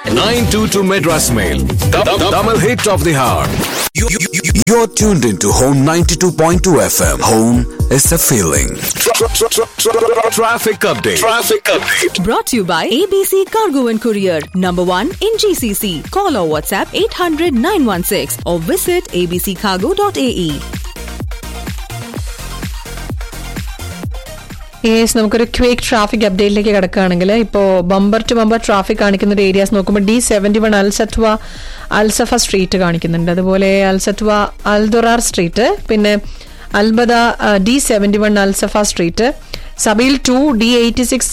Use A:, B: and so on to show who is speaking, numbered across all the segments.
A: 922 Madras Mail. The, the, double hit of the heart.
B: You, you, you, you're tuned into Home 92.2 FM. Home is a feeling.
A: Tra- tra- tra- tra- Traffic update. Traffic update.
C: Brought to you by ABC Cargo and Courier, number one in GCC. Call or WhatsApp 800 916 or visit abccargo.ae.
D: Yes നമുക്കൊരു quick traffic അപ്ഡേറ്റിലേക്ക് കിടക്കുകയാണെങ്കിൽ ഇപ്പോൾ bumper to bumper traffic കാണിക്കുന്ന ഒരു areas നോക്കുമ്പോൾ D seventy one Al Satwa Al Safa street കാണിക്കുന്നുണ്ട് അതുപോലെ Al Satwa അൽദൊറാർ സ്ട്രീറ്റ് പിന്നെ Al Bada D seventy one Al Safa street Zabeel to D eighty six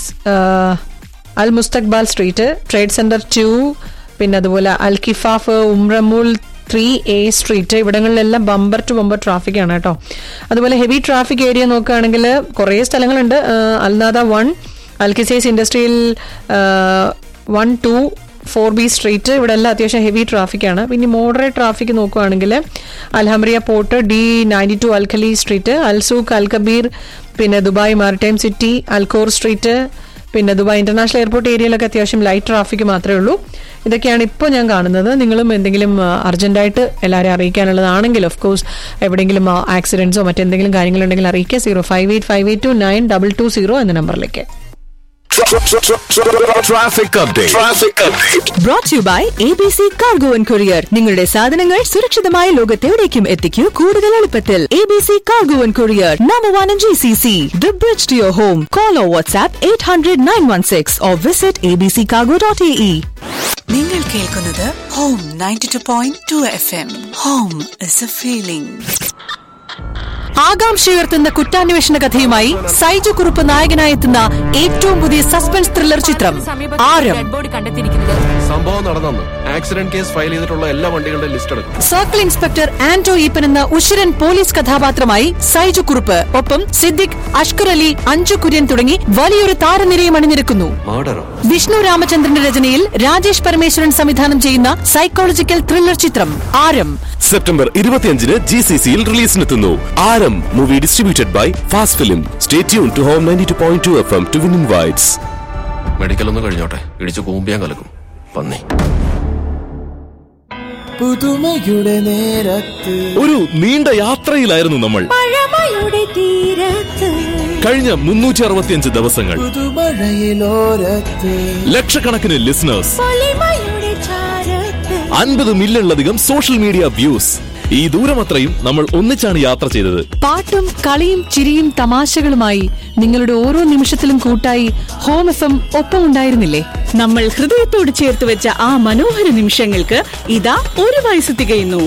D: Al Mustaqbal street trade centre two പിന്നെ അതുപോലെ Al Kifaf Umm Ramool three A street ഇവിടങ്ങളിലെല്ലാം bumper to bumper traffic ആണ് കേട്ടോ അതുപോലെ ഹെവി ട്രാഫിക് ഏരിയ നോക്കുകയാണെങ്കിൽ കുറേ സ്ഥലങ്ങളുണ്ട് Al Nahda one Al Qusais industrial one two four B street ഇവിടെ എല്ലാം അത്യാവശ്യം ഹെവി ട്രാഫിക് ആണ് പിന്നെ മോഡറേറ്റ് ട്രാഫിക് നോക്കുകയാണെങ്കിൽ Al Hamriya port D ninety two Al Khaleej street Al Souq Al Kabeer പിന്നെ Dubai maritime city Al Khor street പിന്നെ ദുബായ് ഇന്റർനാഷണൽ എയർപോർട്ട് ഏരിയയിലൊക്കെ അത്യാവശ്യം ലൈറ്റ് ട്രാഫിക് മാത്രമേ ഉള്ളൂ ഇതൊക്കെയാണ് ഇപ്പോൾ ഞാൻ കാണുന്നത് നിങ്ങളും എന്തെങ്കിലും അർജന്റായിട്ട് എല്ലാവരെയും അറിയിക്കാനുള്ളതാണെങ്കിൽ ഓഫ് കോഴ്സ് എവിടെയെങ്കിലും ആക്സിഡൻസോ മറ്റെന്തെങ്കിലും കാര്യങ്ങളുണ്ടെങ്കിൽ അറിയിക്കുക zero five eight five eight two nine double two zero എന്ന നമ്പറിലേക്ക്
A: Tra- tra- tra- tra- Traffic update. Traffic update.
C: Brought to you by ABC Cargo and Courier. നിങ്ങളുടെ സാധനങ്ങൾ സുരക്ഷിതമായ ലോകത്തെവിടേക്കും എത്തിക്കൂ കൂടുതൽ എളുപ്പത്തിൽ ABC Cargo and Courier, number one in GCC. The bridge to your home. Call or WhatsApp 800 916 or visit abccargo.ae.
E: നിങ്ങൾ കേൾക്കുന്നത് Home ninety two point two F M Home is a feeling
D: ആകാംക്ഷയുയർത്തുന്ന കുറ്റാന്വേഷണ കഥയുമായി സൈജു കുറുപ്പ് നായകനായി എത്തുന്ന ഏറ്റവും പുതിയ സസ്പെൻസ് ത്രില്ലർ ചിത്രം ആരം
F: സംഭവം നടന്നു ആക്സിഡന്റ് കേസ് ഫയൽ ചെയ്തിട്ടുള്ള എല്ലാ വണ്ടികളുടെ ലിസ്റ്റ് എടുക്കും
D: സർക്കിൾ ഇൻസ്പെക്ടർ ആന്റോ ഈപ്പൻ എന്ന ഉശിരൻ പോലീസ് കഥാപാത്രമായി സൈജു കുറുപ്പ് ഒപ്പം സിദ്ദിഖ് അഷ്കർ അലി അഞ്ചു കുര്യൻ തുടങ്ങി വലിയൊരു താരനിരയും അണിനിരക്കുന്നു
F: മർഡറോ
D: വിഷ്ണു രാമചന്ദ്രന്റെ രചനയിൽ രാജേഷ് പരമേശ്വരൻ സംവിധാനം ചെയ്യുന്ന സൈക്കോളജിക്കൽ ത്രില്ലർ ചിത്രം ആരം
G: സെപ്റ്റംബർ ഇരുപത്തിയഞ്ചിന് ജി സി സിയിൽ റിലീസിനെത്തുന്നു Aaram movie distributed by fast film stay tune to Home ninety two point two F M to win invites
F: medical ഒന്ന് കഴിഞ്ഞോട്ടെ ഇടിച്ച് കൂമ്പിയാൻ കലക്കും പന്നി
H: പുതുമയുടെ നേരത്ത്
G: ഒരു നീണ്ട യാത്രയിലായിരുന്നു നമ്മൾ കഴിഞ്ഞ മുന്നൂറ്റി അറുപത്തിയഞ്ച് ദിവസങ്ങൾ
H: പുതുമഴയിലോരത്ത്
G: ലക്ഷക്കണക്കിന് ലിസണേഴ്സ് അൻപത് മില്യണിലധികം സോഷ്യൽ മീഡിയ വ്യൂസ് ഈ ദൂരമത്രയും നമ്മൾ ഒന്നിച്ചാണ് യാത്ര ചെയ്തത്
D: പാട്ടും കളിയും ചിരിയും തമാശകളുമായി നിങ്ങളുടെ ഓരോ നിമിഷത്തിലും കൂട്ടായി ഹോം എഫ് എം ഒപ്പം ഉണ്ടായിരുന്നില്ലേ
I: നമ്മൾ ഹൃദയത്തോട് ചേർത്ത് വെച്ച ആ മനോഹര നിമിഷങ്ങൾക്ക് ഇതാ ഒരു വയസ്സ് തികയുന്നു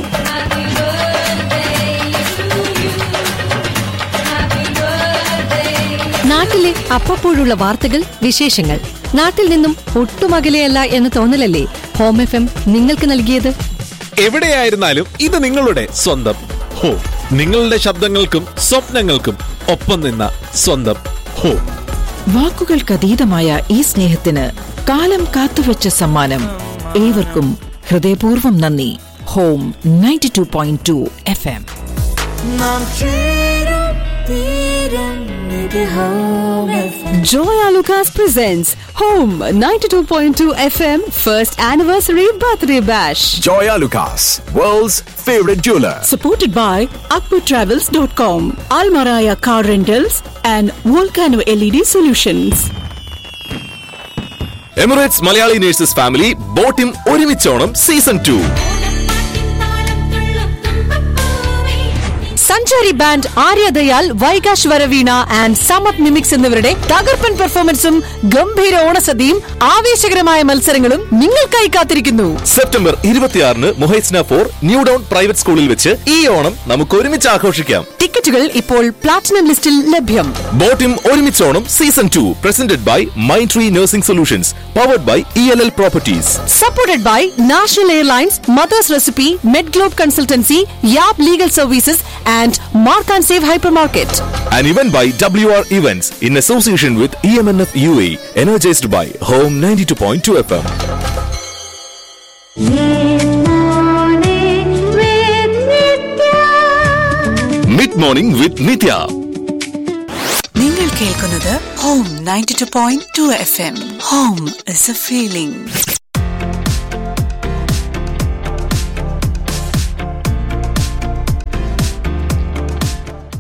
D: നാട്ടിലെ അപ്പപ്പോഴുള്ള വാർത്തകൾ വിശേഷങ്ങൾ നാട്ടിൽ നിന്നും ഒട്ടും അകലെയല്ല എന്ന തോന്നലല്ലേ ഹോം എഫ് എം നിങ്ങൾക്ക് നൽകിയത്
G: എവിടെയായിരുന്നാലും ഇത് നിങ്ങളുടെ സ്വന്തം ഹോ നിങ്ങളുടെ ശബ്ദങ്ങൾക്കും സ്വപ്നങ്ങൾക്കും ഒപ്പം നിന്ന സ്വന്തം ഹോ
I: വാക്കുകൾക്കതീതമായ ഈ സ്നേഹത്തിന് കാലം കാത്തുവെച്ച സമ്മാനം ഏവർക്കും ഹൃദയപൂർവ്വം നന്ദി Home ninety two point two F M
H: നാം ചേരും തീരും ഇത് home FM.
C: Joya Lucas presents Home 92.2 FM First Anniversary Birthday Bash.
A: Joya Lucas, world's favorite jeweler.
I: Supported by Akbar travels dot com Almarai car rentals and volcano L E D solutions
G: Emirates Malayali nurses family Botim ഒരുമിച്ചോണം season two
D: Sanchari band Arya Dayal Vaikash Varaveena and Samad mimics എന്നിവരുടെ തകർപ്പൻ പെർഫോമൻസും ഗംഭീര ഓണസദ്യയും ആവേശകരമായ മത്സരങ്ങളും നിങ്ങൾക്കായി കാത്തിരിക്കുന്നു
G: September ഇരുപത്തിയാറിന് Muhaisnah four New Dawn private സ്കൂളിൽ വെച്ച് ഈ ഓണം നമുക്ക് ഒരുമിച്ച് ആഘോഷിക്കാം
D: ടിക്കറ്റുകൾ ഇപ്പോൾ പ്ലാറ്റിനം ലിസ്റ്റിൽ ലഭ്യം
G: ബോട്ടിം ഒരുമിച്ചോണം season two presented by Mind Tree nursing solutions powered by E L L properties
D: supported by national airlines mother's recipe Med Globe consultancy Yab legal services and Mark and Save hypermarket
G: An event by WR Events in association with EMNF UAE, energized by Home 92.2 FM. Mid morning with Nitya.
E: നിങ്ങൾ കേൾക്കുന്നത് Home ninety two point two F M Home is a feeling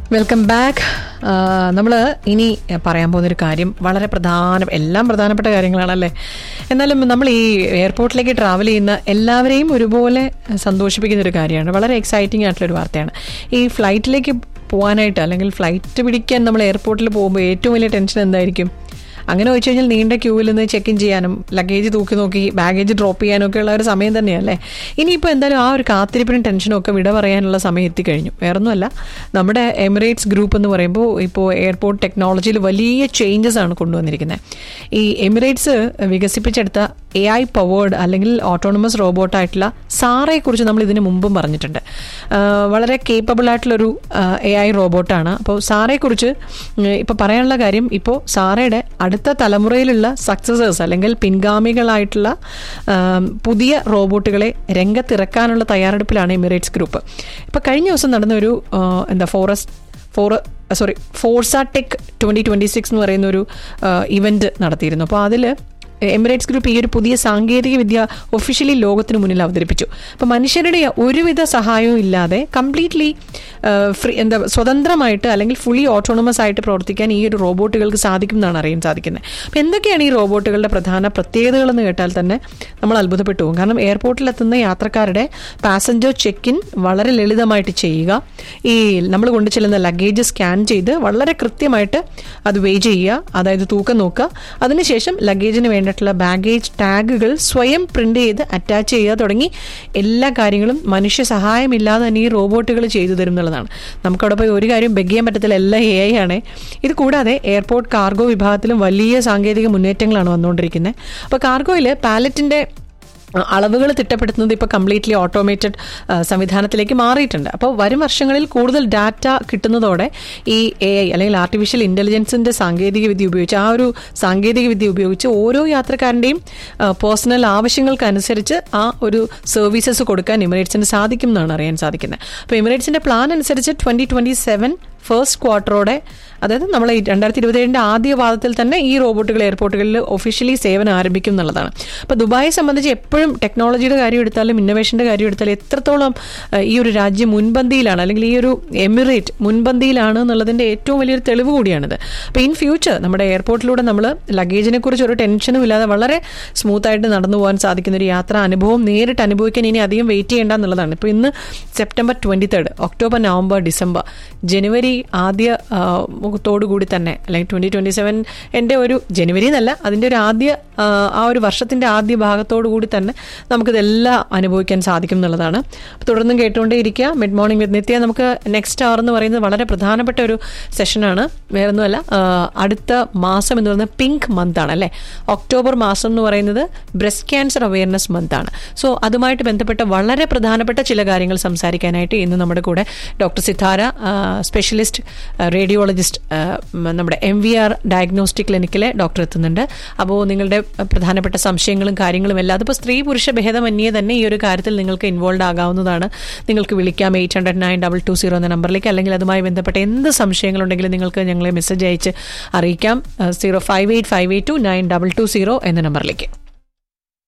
D: welcome back നമ്മൾ ഇനി പറയാൻ പോകുന്നൊരു കാര്യം വളരെ പ്രധാന എല്ലാം പ്രധാനപ്പെട്ട കാര്യങ്ങളാണല്ലേ എന്നാലും നമ്മൾ ഈ എയർപോർട്ടിലേക്ക് ട്രാവൽ ചെയ്യുന്ന എല്ലാവരെയും ഒരുപോലെ സന്തോഷിപ്പിക്കുന്ന ഒരു കാര്യമാണ് വളരെ എക്സൈറ്റിംഗ് ആയിട്ടുള്ളൊരു വാർത്തയാണ് ഈ ഫ്ലൈറ്റിലേക്ക് പോകാനായിട്ട് അല്ലെങ്കിൽ ഫ്ലൈറ്റ് പിടിക്കാൻ നമ്മൾ എയർപോർട്ടിൽ പോകുമ്പോൾ ഏറ്റവും വലിയ ടെൻഷൻ എന്തായിരിക്കും അങ്ങനെ വെച്ച് കഴിഞ്ഞാൽ നീണ്ട ക്യൂവിൽ നിന്ന് ചെക്ക് ഇൻ ചെയ്യാനും ലഗേജ് തൂക്കി നോക്കി ബാഗേജ് ഡ്രോപ്പ് ചെയ്യാനും ഒക്കെ ഉള്ള ഒരു സമയം തന്നെയല്ലേ ഇനിയിപ്പോൾ എന്തായാലും ആ ഒരു കാത്തിരിപ്പിനും ടെൻഷനും ഒക്കെ വിട പറയാനുള്ള സമയം എത്തിക്കഴിഞ്ഞു വേറൊന്നുമല്ല നമ്മുടെ എമിറേറ്റ്സ് ഗ്രൂപ്പ് എന്ന് പറയുമ്പോൾ ഇപ്പോൾ എയർപോർട്ട് ടെക്നോളജിയിൽ വലിയ ചേഞ്ചസ് ആണ് കൊണ്ടുവന്നിരിക്കുന്നത് ഈ എമിറേറ്റ്സ് വികസിപ്പിച്ചെടുത്ത എ ഐ പവേർഡ് അല്ലെങ്കിൽ ഓട്ടോണമസ് റോബോട്ടായിട്ടുള്ള സാറയെ കുറിച്ച് നമ്മൾ ഇതിന് മുമ്പും പറഞ്ഞിട്ടുണ്ട് ആ, വളരെ കേപ്പബിൾ ആയിട്ടുള്ളൊരു എ ഐ റോബോട്ടാണ് അപ്പോൾ സാറയെക്കുറിച്ച് ഇപ്പോൾ പറയാനുള്ള കാര്യം ഇപ്പോൾ സാറയുടെ അടുത്ത തലമുറയിലുള്ള സക്സസേഴ്സ് അല്ലെങ്കിൽ പിൻഗാമികളായിട്ടുള്ള ആ, പുതിയ റോബോട്ടുകളെ രംഗത്തിറക്കാനുള്ള തയ്യാറെടുപ്പിലാണ് എമിറേറ്റ്സ് ഗ്രൂപ്പ് ഇപ്പോൾ കഴിഞ്ഞ ദിവസം നടന്ന ഒരു ആ, എന്താ forest for sorry Forsa tech twenty twenty six എന്ന് പറയുന്ന ഒരു ഇവന്റ് നടത്തിയിരുന്നു അപ്പോൾ അതിൽ എമിറേറ്റ്സ് ഗ്രൂപ്പ് ഈ ഒരു പുതിയ സാങ്കേതിക വിദ്യ ഒഫീഷ്യലി ലോകത്തിന് മുന്നിൽ അവതരിപ്പിച്ചു അപ്പോൾ മനുഷ്യരുടെ ഒരുവിധ സഹായവും ഇല്ലാതെ കംപ്ലീറ്റ്ലി ഫ്രീ എന്താ സ്വതന്ത്രമായിട്ട് അല്ലെങ്കിൽ ഫുള്ളി ഓട്ടോണമസ് ആയിട്ട് പ്രവർത്തിക്കാൻ ഈ ഒരു റോബോട്ടുകൾക്ക് സാധിക്കും എന്നാണ് അറിയാൻ സാധിക്കുന്നത് അപ്പോൾ എന്തൊക്കെയാണ് ഈ റോബോട്ടുകളുടെ പ്രധാന പ്രത്യേകതകളെന്ന് കേട്ടാൽ തന്നെ നമ്മൾ അത്ഭുതപ്പെട്ടു പോകും കാരണം എയർപോർട്ടിലെത്തുന്ന യാത്രക്കാരുടെ പാസഞ്ചർ ചെക്ക് ഇൻ വളരെ ലളിതമായിട്ട് ചെയ്യുക ഈ നമ്മൾ കൊണ്ടു ചെല്ലുന്ന ലഗേജ് സ്കാൻ ചെയ്ത് വളരെ കൃത്യമായിട്ട് അത് വേ ചെയ്യുക അതായത് തൂക്കം നോക്കുക അതിനുശേഷം ലഗേജിന് വേണ്ടിയിട്ടുള്ള ബാഗേജ് ടാഗുകൾ സ്വയം പ്രിന്റ് ചെയ്ത് അറ്റാച്ച് ചെയ്യുക തുടങ്ങി എല്ലാ കാര്യങ്ങളും മനുഷ്യ സഹായമില്ലാതെ തന്നെ ഈ റോബോട്ടുകൾ ചെയ്തു തരും എന്നുള്ളതാണ് നമുക്കവിടെ പോയി ഒരു കാര്യം ബെഗ് ചെയ്യാൻ പറ്റത്തില്ല എല്ലാം എ ഐ ആണ് ഇത് കൂടാതെ എയർപോർട്ട് കാർഗോ വിഭാഗത്തിലും വലിയ സാങ്കേതിക മുന്നേറ്റങ്ങളാണ് വന്നുകൊണ്ടിരിക്കുന്നത് അപ്പോൾ കാർഗോയിൽ പാലറ്റിന്റെ അളവുകൾ തിട്ടപ്പെടുത്തുന്നത് ഇപ്പോൾ കംപ്ലീറ്റ്ലി ഓട്ടോമേറ്റഡ് സംവിധാനത്തിലേക്ക് മാറിയിട്ടുണ്ട് അപ്പോൾ വരും വർഷങ്ങളിൽ കൂടുതൽ ഡാറ്റ കിട്ടുന്നതോടെ ഈ എ ഐ അല്ലെങ്കിൽ ആർട്ടിഫിഷ്യൽ ഇന്റലിജൻസിന്റെ സാങ്കേതിക വിദ്യ ഉപയോഗിച്ച് ആ ഒരു സാങ്കേതിക വിദ്യ ഉപയോഗിച്ച് ഓരോ യാത്രക്കാരൻ്റെയും പേഴ്സണൽ ആവശ്യങ്ങൾക്കനുസരിച്ച് ആ ഒരു സർവീസസ് കൊടുക്കാൻ എമിറേറ്റ്സിന് സാധിക്കും എന്നാണ് അറിയാൻ സാധിക്കുന്നത് അപ്പോൾ എമിറേറ്റ്സിന്റെ പ്ലാൻ അനുസരിച്ച് ട്വന്റി ട്വന്റി സെവൻ ഫസ്റ്റ് ക്വാർട്ടറോടെ അതായത് നമ്മൾ ഈ രണ്ടായിരത്തി ഇരുപത്തിയേഴിൻ്റെ ആദ്യ പാദത്തിൽ തന്നെ ഈ റോബോട്ടുകൾ എയർപോർട്ടുകളിൽ ഒഫീഷ്യലി സേവനം ആരംഭിക്കും എന്നുള്ളതാണ് അപ്പോൾ ദുബായെ സംബന്ധിച്ച് എപ്പോഴും ടെക്നോളജിയുടെ കാര്യം എടുത്താലും ഇന്നോവേഷൻ്റെ കാര്യം എടുത്താലും എത്രത്തോളം അഹ്, ഈ ഒരു രാജ്യം മുൻപന്തിയിലാണ് അല്ലെങ്കിൽ ഈ ഒരു എമിറേറ്റ് മുൻപന്തിയിലാണ് എന്നുള്ളതിൻ്റെ ഏറ്റവും വലിയൊരു തെളിവ് കൂടിയാണിത് അപ്പോൾ ഇൻ ഫ്യൂച്ചർ നമ്മുടെ എയർപോർട്ടിലൂടെ നമ്മൾ ലഗേജിനെ കുറിച്ച് ഒരു ടെൻഷനും ഇല്ലാതെ വളരെ സ്മൂത്തായിട്ട് നടന്നു പോകാൻ സാധിക്കുന്ന ഒരു യാത്രാ അനുഭവം നേരിട്ട് അനുഭവിക്കാൻ ഇനി അധികം വെയിറ്റ് ചെയ്യേണ്ട എന്നുള്ളതാണ് ഇപ്പോൾ ഇന്ന് September twenty third October November December ജനുവരി ആദ്യ ആ, മുഖത്തോടു കൂടി തന്നെ അല്ലെങ്കിൽ ട്വൻറ്റി ട്വൻറ്റി സെവൻ എൻ്റെ ഒരു ജനുവരി എന്നല്ല അതിൻ്റെ ഒരു ആദ്യ ആ, ആ ഒരു വർഷത്തിൻ്റെ ആദ്യ ഭാഗത്തോടു കൂടി തന്നെ നമുക്കിതെല്ലാം അനുഭവിക്കാൻ സാധിക്കും എന്നുള്ളതാണ് അപ്പോൾ തുടർന്നും കേട്ടുകൊണ്ടേ ഇരിക്കുക മിഡ് മോർണിംഗ് വിത്ത് നിത്യ നമുക്ക് നെക്സ്റ്റ് അവർ എന്ന് പറയുന്നത് വളരെ പ്രധാനപ്പെട്ട ഒരു സെഷനാണ് വേറൊന്നുമല്ല ആ, അടുത്ത മാസം എന്ന് പറയുന്നത് പിങ്ക് മന്ത് ആണ് അല്ലേ ഒക്ടോബർ മാസം എന്ന് പറയുന്നത് ബ്രസ്റ്റ് ക്യാൻസർ അവയർനെസ് മന്ത് ആണ് സോ അതുമായിട്ട് ബന്ധപ്പെട്ട വളരെ പ്രധാനപ്പെട്ട ചില കാര്യങ്ങൾ സംസാരിക്കാനായിട്ട് ഇന്ന് നമ്മുടെ കൂടെ ഡോക്ടർ സിത്താര സ്പെഷ്യലിസ്റ്റ് റേഡിയോളജിസ്റ്റ് നമ്മുടെ എം വി ആർ ഡയഗ്നോസ്റ്റിക് ക്ലിനിക്കിലെ ഡോക്ടർ എത്തുന്നുണ്ട് അപ്പോൾ നിങ്ങളുടെ പ്രധാനപ്പെട്ട സംശയങ്ങളും കാര്യങ്ങളും എല്ലാം അതിപ്പോൾ സ്ത്രീ പുരുഷ ഭേദമന്യേ തന്നെ ഈ ഒരു കാര്യത്തിൽ നിങ്ങൾക്ക് ഇൻവോൾവ് ആകാവുന്നതാണ് നിങ്ങൾക്ക് വിളിക്കാം eight hundred nine double two zero എന്ന നമ്പറിലേക്ക് അല്ലെങ്കിൽ അതുമായി ബന്ധപ്പെട്ട എന്ത് സംശയങ്ങളുണ്ടെങ്കിലും നിങ്ങൾക്ക് ഞങ്ങളെ മെസ്സേജ് അയച്ച് അറിയിക്കാം zero five eight five eight two nine double two zero എന്ന നമ്പറിലേക്ക്